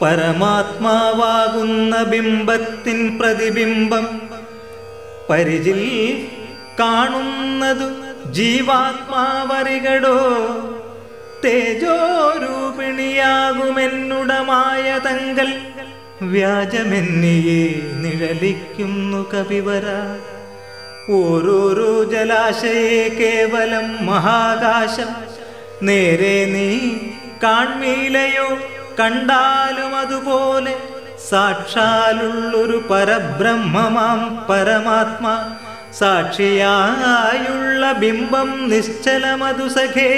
പരമാത്മാവാകുന്ന ബിംബത്തിൻ പ്രതിബിംബം പരിചിൽ കാണുന്നതു ജീവാത്മാവറികടോ തേജോരൂപിണിയാകുമെന്നുടമായ തങ്കൽ വ്യാജമെന്നിയെ നിഴലിക്കുന്നു കവിവര ഓരോരോ ജലാശയെ കേവലം മഹാകാശം നേരെ നീ കാൺമീലയോ കണ്ടാലും അതുപോലെ സാക്ഷാലുള്ളൊരു പരബ്രഹ്മമാം പരമാത്മാ സാക്ഷിയായുള്ള ബിംബം നിശ്ചലമതു സഖേ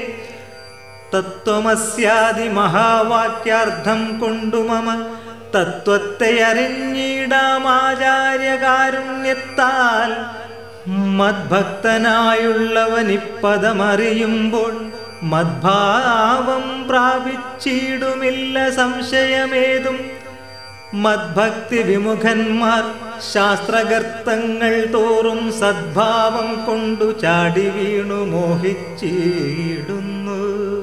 തത്വമസ്യാദി മഹാവാക്യാർത്ഥം കൊണ്ടു മമ തത്വത്തെ അറിഞ്ഞിടാമാചാര്യകാരുണ്യത്താൽ മദ്ഭക്തനായുള്ളവനിപ്പദമറിയുമ്പോൾ മദ്ഭാവം പ്രാപിച്ചിടുമില്ല സംശയമേതും മദ്ഭക്തി വിമുഖന്മാർ ശാസ്ത്രഗർത്തങ്ങൾ തോറും സദ്ഭാവം കൊണ്ടു ചാടി വീണു മോഹിച്ചിടുന്നു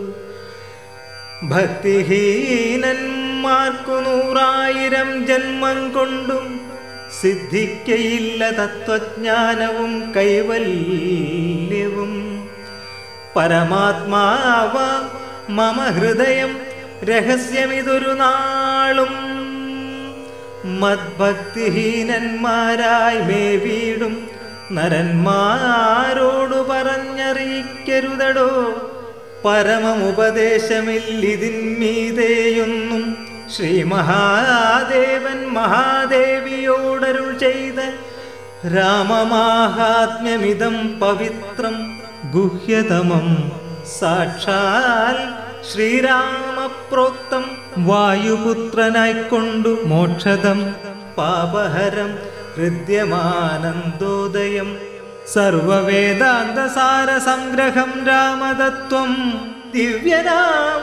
ഭക്തിഹീനന്മാർക്കു നൂറായിരം ജന്മം കൊണ്ടും സിദ്ധിക്കയില്ല തത്വജ്ഞാനവും കൈവല്യവും പരമാത്മാവ മമ ഹൃദയം രഹസ്യമിതൊരു നാളും മദ്ഭക്തിഹീനന്മാരായി മേ വീടും നരന്മാരോടു പറഞ്ഞറിയിക്കരുതടോ പരമമുപദേശമില്ലിതിന്മീതേയൊന്നും ശ്രീ മഹാദേവൻ മഹാദേവിയോടരുൾ ചെയ്ത രാമമാഹാത്മ്യമിതം പവിത്രം ഗുഹ്യതമം സാക്ഷാൽ ശ്രീരാമപ്രോക്തം വായുപുത്രനായിക്കൊണ്ടു മോക്ഷദം പാപഹരം ഹൃദ്യമാനന്ദോദയം സർവവേദാന്തസാര സംഗ്രഹം രാമതത്വം ദിവ്യനാം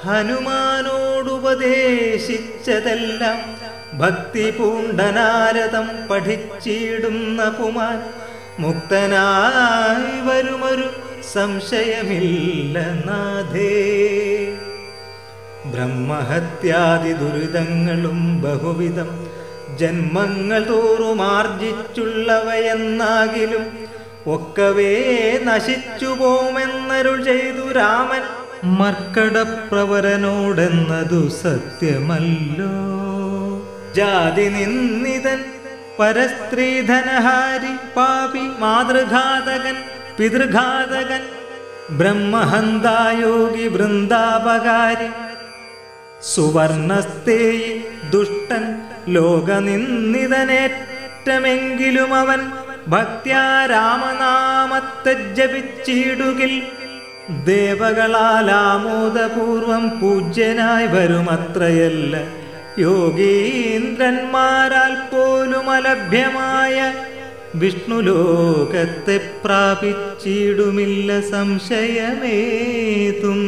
ഹനുമാനോടുപദേശിച്ചതെല്ലാം ഭക്തി പൂണ്ടനാരതം പഠിച്ചിടുന്ന പുമാൻ മുക്തനായി വരുമൊരു സംശയമില്ല നാഥേ ബ്രഹ്മഹത്യാദി ദുരിതങ്ങളും ബഹുവിധം ജന്മങ്ങൾ തോറും ആർജിച്ചുള്ളവയെന്നാകിലും ഒക്കവേ നശിച്ചു പോമെന്നരുൾ ചെയ്തു രാമൻ മർക്കടപ്രവരനോടെന്നതു സത്യമല്ലോ ജാതി നിന്ദിതൻ പരസ്ത്രീധനഹാരി പാപി മാതൃഘാതകൻ പിതൃഘാതകൻ ബ്രഹ്മഹന്തായോഗി വൃന്ദാപകാരി സുവർണസ്തേയി ദുഷ്ടൻ ലോകനിന്ദിതനേറ്റമെങ്കിലും അവൻ ഭക്ത്യാ രാമനാമത്തെ ജപിച്ചിടുകിൽ ദേവകളാൽ ആമോദപൂർവം പൂജ്യനായി വരുമത്രയല്ല യോഗീന്ദ്രന്മാരാൽ പോലും അലഭ്യമായ വിഷ്ണുലോകത്തെ പ്രാപിച്ചിടുമില്ല സംശയമേതും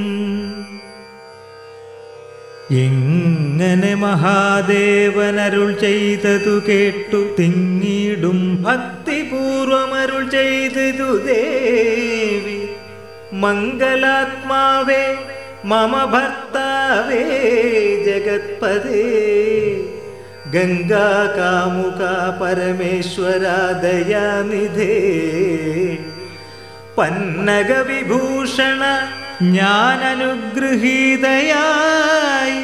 എങ്ങനെ മഹാദേവനരുൾ ചെയ്തതു കേട്ടു തിങ്ങിടും ഭക്തിപൂർവമരുൾ ചെയ്തതു ദേവി മംഗലാത്മാവേ മമ ഭർത്താവേ ജഗത്പദേ ഗംഗാകാമുക പരമേശ്വര ദയാനിധേ പന്നക വിഭൂഷണ ഞാൻ അനുഗ്രഹീതയായി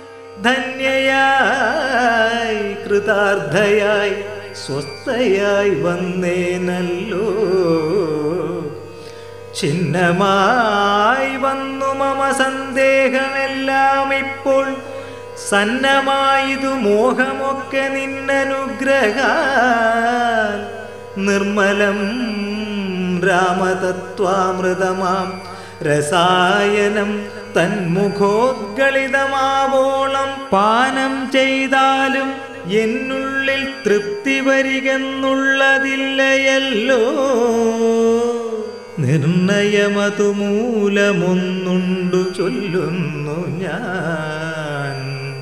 ധന്യയായി കൃതാർത്ഥയായി സ്വസ്ഥയായി വന്നേനല്ലോ ചിഹ്നമായി വന്നു മമ സന്ദേഹമെല്ലാം ഇപ്പോൾ സന്നമായതു മോഹമൊക്കെ നിന്നനുഗ്രഹ നിർമ്മലം രാമതത്വാമൃതമാം രസായനം തന്മുഖോദ്ഗളിതമാവോളം പാനം ചെയ്താലും എന്നുള്ളിൽ തൃപ്തി വരികെന്നുള്ളതില്ലയല്ലോ നിർണയമതു മൂലമൊന്നുണ്ടു ചൊല്ലുന്നു ഞാൻ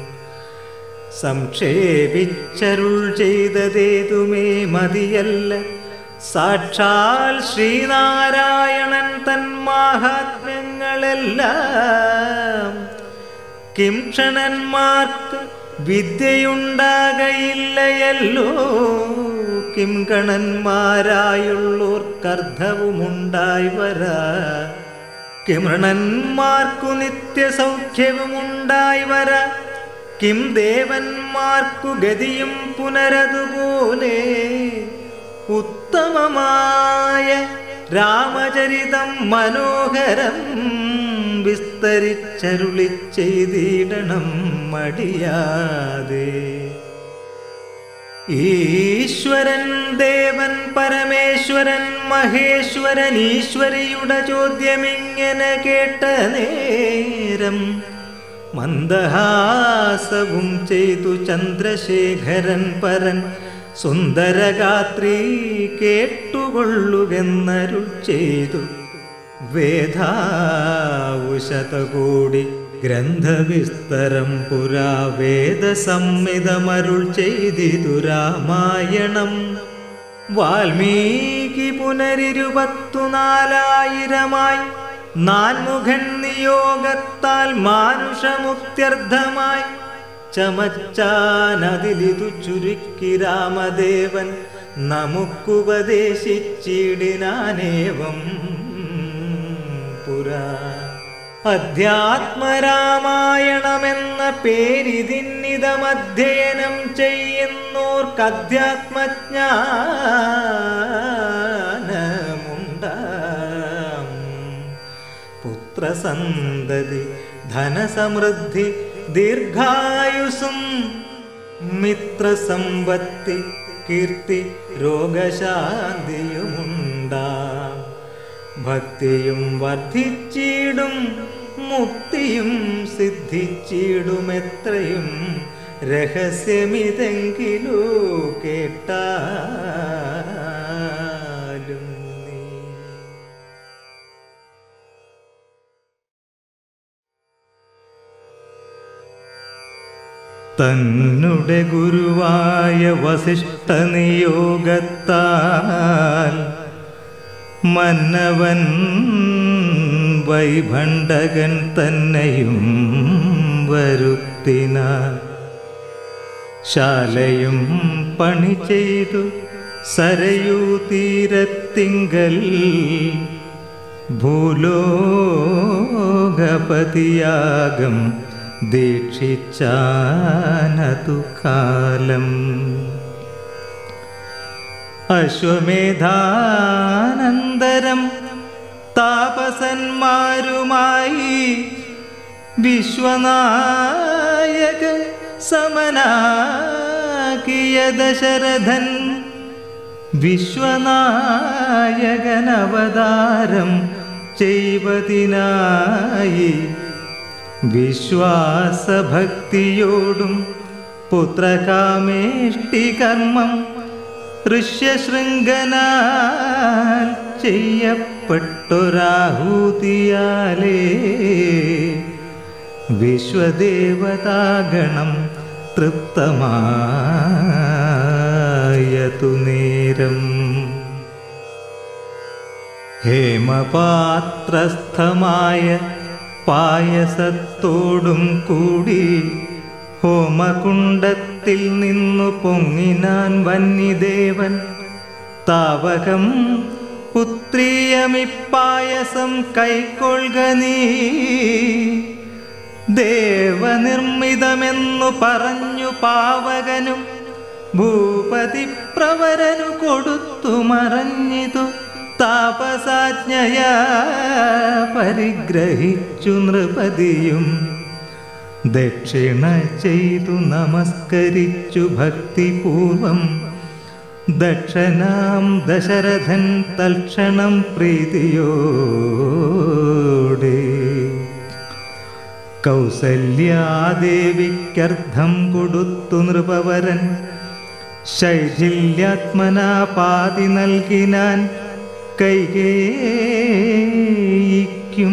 സംക്ഷേപിച്ചരുൾ ചെയ്തതേതുമേ മതിയല്ല സാക്ഷാൽ ശ്രീനാരായണൻ തൻ മാഹാത്മ്യങ്ങളെല്ലാം കിംക്ഷണന്മാർക്ക് വിദ്യയുണ്ടാകയില്ലയല്ലോ കിംഗണന്മാരായുള്ളോർക്കർദ്ധവുമുണ്ടായി വരാ കിമൃണന്മാർക്കു നിത്യസൗഖ്യവുമുണ്ടായി വര കിം ദേവന്മാർക്കു ഗതിയും പുനരതുപോലെ ഉത്തമമായ രാമചരിതം മനോഹരം വിസ്തരിച്ചരുളി ചെയ്തിടണം മടിയാതെ ഈശ്വരൻ ദേവൻ പരമേശ്വരൻ മഹേശ്വരൻ ഈശ്വരിയുടെ ചോദ്യമിങ്ങനെ കേട്ട നേരം മന്ദഹാസവും ചെയ്തു ചന്ദ്രശേഖരൻ പരൻ സുന്ദരഗാത്രി കേട്ടുകൊള്ളുകെന്നരുൾ ചെയ്തു വേദാവുശതകൂടി ഗ്രന്ഥവിസ്തരം പുരാ വേദസംമിതമരുൾ ചെയ്തിതു രാമായണം വാൽമീകി പുനരിരുപത്തു നാലായിരമായി നാൻമുഖൻ നിയോഗത്താൽ മാനുഷമുക്ത്യർത്ഥമായി ചമച്ചാനതിലിതു ചുരുക്കി രാമദേവൻ നമുക്കുപദേശിച്ചിടിനാനേവം പുരാ അധ്യാത്മരാമായണമെന്ന പേരിതിന്നിതമധ്യയനം ചെയ്യുന്നോർക്കധ്യാത്മജ്ഞാനമുണ്ടാം പുത്രസന്തതി ധനസമൃദ്ധി ദീർഘായുസും മിത്രസമ്പത്തി കീർത്തി രോഗശാന്തിയുമുണ്ടാം ഭക്തിയും വർദ്ധിച്ചിടും മുക്തിയും സിദ്ധിച്ചിടുമെത്രയും രഹസ്യമിതെങ്കിലോ കേട്ടാലും നീ തന്നുടെ ഗുരുവായ വസിഷ്ഠ നിയോഗത്താൽ മന്നവൻ വൈഭണ്ഡകൻ തന്നെയും വരുത്തിനാൻ ശാലയും പണി ചെയ്തു സരയൂ തീരത്തിങ്കൽ ഭൂലോകപതിയാകം ദീക്ഷിച്ചാനതു കാലം അശ്വമേധാനന്തരം താപസന്മാരുമായി വിശ്വനായക സമനാകിയ ദശരഥൻ വിശ്വനായകനവതാരം ചെയ്വതിനായി വിശ്വാസഭക്തിയോടും പുത്രകാമേഷ്ടി കർമ്മം ഋഷ്യശൃംഗനാൽ ചെയ്യപ്പെട്ടൊരാഹൂതിയാലേ വിശ്വദേവതാഗണം തൃപ്തമായതു നേരം ഹേമപാത്രസ്ഥമായ പായസത്തോടും കൂടി ഹോമകുണ്ടത്തിൽ നിന്നു പൊങ്ങിനാൻ വന്യദേവൻ താവകം പുത്രീയമിപ്പായസം കൈക്കൊള്ളുക നീ ദേവനിർമ്മിതമെന്നു പറഞ്ഞു പാവകനും ഭൂപതി പ്രവരനു കൊടുത്തു മറഞ്ഞിതു താപസാജ്ഞയ പരിഗ്രഹിച്ചു നൃപതിയും ദക്ഷിണ ചെയ്തു നമസ്കരിച്ചു ഭക്തിപൂർവം ദക്ഷനാം ദശരഥൻ തൽക്ഷണം പ്രീതിയോടെ കൗസല്യാദേവിക്കർത്ഥം കൊടുത്തു നൃപവരൻ ശൈഥില്യാത്മനാ പാതി നൽകിനാൻ കൈകേയിക്കും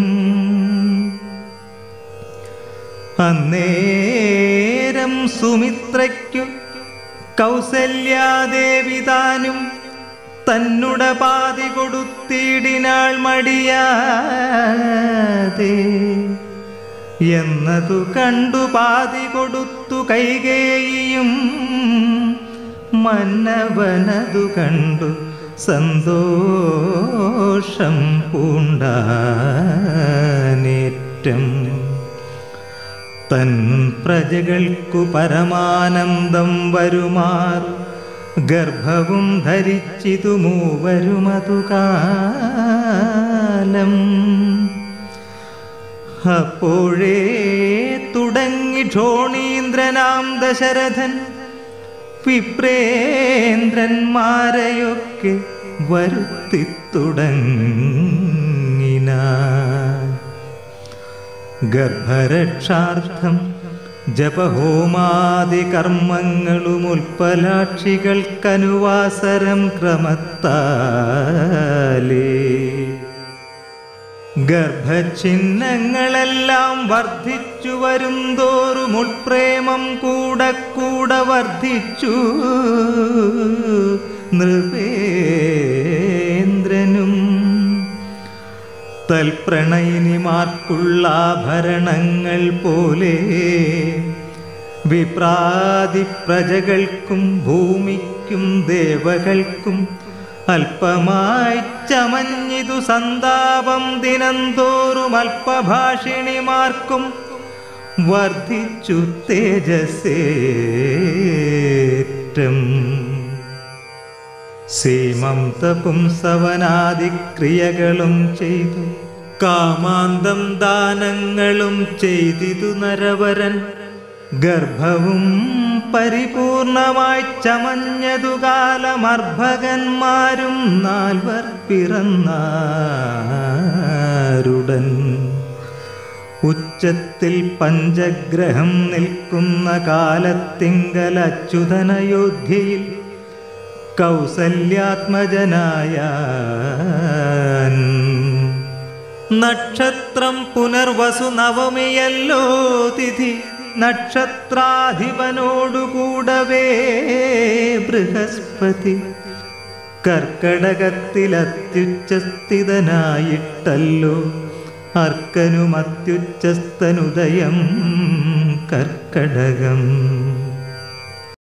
അന്നേരം സുമിത്രയ്ക്കു കൗസല്യാദേവി താനും തന്നുട പാതി കൊടുത്തിടിനാൾ മടിയാതെ എന്നതു കണ്ടു പാതി കൊടുത്തു കൈകേയിയും മന്നവനതു കണ്ടു സന്തോഷം പൂണ്ടാനേറ്റം തൻ പ്രജകൾക്കു പരമാനന്ദം വരുമാർ ഗർഭവും ധരിച്ചിതു മൂവരുമതു കാലം അപ്പോഴേ തുടങ്ങി ക്ഷോണീന്ദ്രനാം ദശരഥൻ വിപ്രേന്ദ്രന്മാരെയൊക്കെ വരുത്തി തുടങ്ങിന ഗർഭരക്ഷാർത്ഥം ജപഹോമാദി കർമ്മങ്ങളും ഉൽപ്പലാക്ഷികൾക്കനുവാസരം ക്രമത്താലേ ഗർഭഛിന്നങ്ങളെല്ലാം വർദ്ധിച്ചു വരും തോറും ഉൾപ്രേമം കൂടെ കൂടെ വർദ്ധിച്ചു നൃപേന്ദ്രനും തൽപ്രണയിനിമാർക്കുള്ള ആഭരണങ്ങൾ പോലെ വിപ്രാതി പ്രജകൾക്കും ഭൂമിക്കും ദേവകൾക്കും അല്പമായി ചമഞ്ഞിതു സന്താപം ദിനംതോറും അല്പഭാഷിണിമാർക്കും വർദ്ധിച്ചു തേജസേറ്റം സീമന്ത പുംസവനാദിക്രിയകളും ചെയ്തു കാമാന്തം ദാനങ്ങളും ചെയ്തിതു നരവരൻ ഗർഭവും പരിപൂർണമായി ചമഞ്ഞതു കാലമർഭകന്മാരും നാൽവർ പിറന്നാരുടൻ ഉച്ചത്തിൽ പഞ്ചഗ്രഹം നിൽക്കുന്ന കാലത്തിങ്കൽ അച്യുതനയോധ്യയിൽ കൗസല്യാത്മജനായ നക്ഷത്രം പുനർവസു നവമിയല്ലോ തിഥി നക്ഷത്രാധിപനോടുകൂടവേ ബൃഹസ്പതി കർക്കടകത്തിലത്യുച്ചസ്ഥിതനായിട്ടല്ലോ അർക്കനുമത്യുച്ചസ്തനുദയം കർക്കടകം